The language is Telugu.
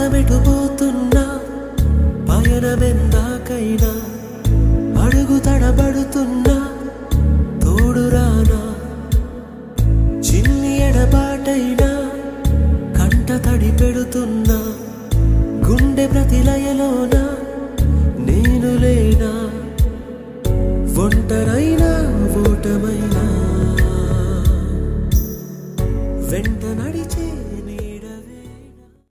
ప్రాణమెటుపోతున్నా పయనమెందాకైనా అడుగు తడబడుతున్నా తోడురానా చిన్ని ఎడబాటైనా కంట తడి పెడుతున్నా గుండె ప్రతిలయలోన నేను లేనా ఒంటరైనా ఓటమైనా వెంట నడిచే